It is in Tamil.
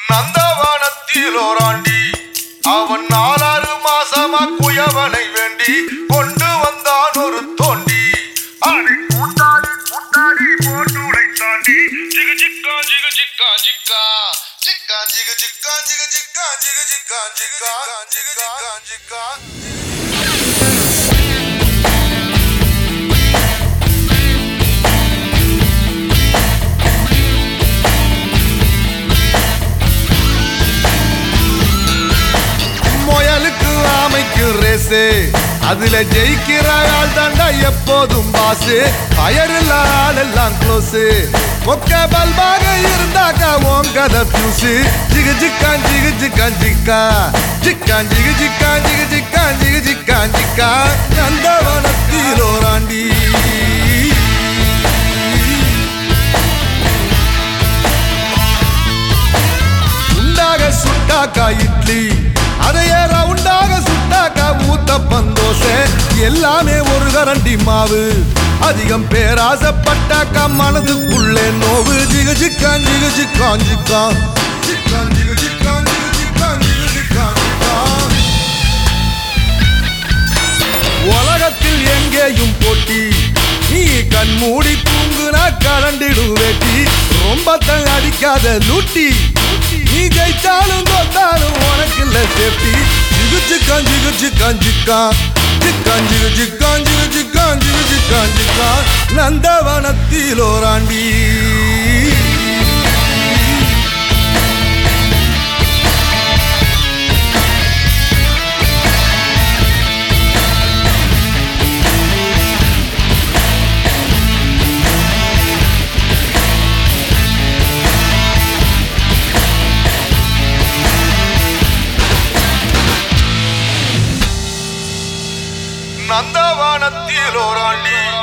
நந்தவனத்தில் ஓராண்டி அவன் நாலாறு மாசமா குயவனை வேண்டி கொண்டு வந்தான் ஒரு தோண்டி அடி கூட்டாடி கூட்டாடி போட்டு உடைத்தாண்டி ஜிகு ஜிக்கா ஜிகு ஜிக்கா ஜிக்கா ஜிக்கா ஜிகு ஜிக்கா ஜிகு ஜிக்கா ஜிகு ஜிக்கா ஜிக்கா ஜிகு ஜிக்கா ஜிக்கா முயலுக்கு ஆமைக்கு ரேசு அதுல ஜெயிக்கிற ஆள் தாண்டா எப்போதும் பாசு பயரில் ஆள் எல்லாம் க்ளோஸு மொக்க பல்பாக இருந்தாக்கா ஓங்கத பியூசு ஜிகு ஜிக்கான் ஜிகு ஜிக்கான் ஜிக்கா ஜிக்கான் ஜிகு ஜிக்கான் ஜிகு ஜிக்கான் ஜிகு ஜிக்கான் ஜிக்கா நந்தவனத்தில் ஓராண்டி உண்டாக சுட்டாக்கா இட்லி அதையே ரவுண்டாக சுட்டாக்கா ஊத்தப்பம் தோசை எல்லாமே ஒரு கரண்டி மாவு அதிகம் பேராசப்பட்டாக்கா மனதுக்குள்ளே நோவு ஜிகு ஜிக்கான் ஜிகு ஜிக்கான் ஜிக்கான் ஜிக்கான் ஜிகு ஜிக்கான் ஜிகு ஜிக்கான் ஜிகு ஜிக்கான் ஜிக்கான் உலகத்தில் எங்கேயும் போட்டி நீ கண் மூடி தூங்குனா கலண்டிடும் வேட்டி ரொம்ப தங்க அடிக்காத லூட்டி நீ ஜெயிச்சாலும் தோத்தாலும் உனக்கு இல்ல சேஃப்டி ஜிகுச்சு காஞ்சி குச்சு காஞ்சிக்கா ஜிக்காஞ்சி ஜிக்காஞ்சி ஜிக்காஞ்சி ஜிக்காஞ்சிக்கா நந்தவனத்தில் ஓராண்டி நந்தவனத்தில் ஓராண்டி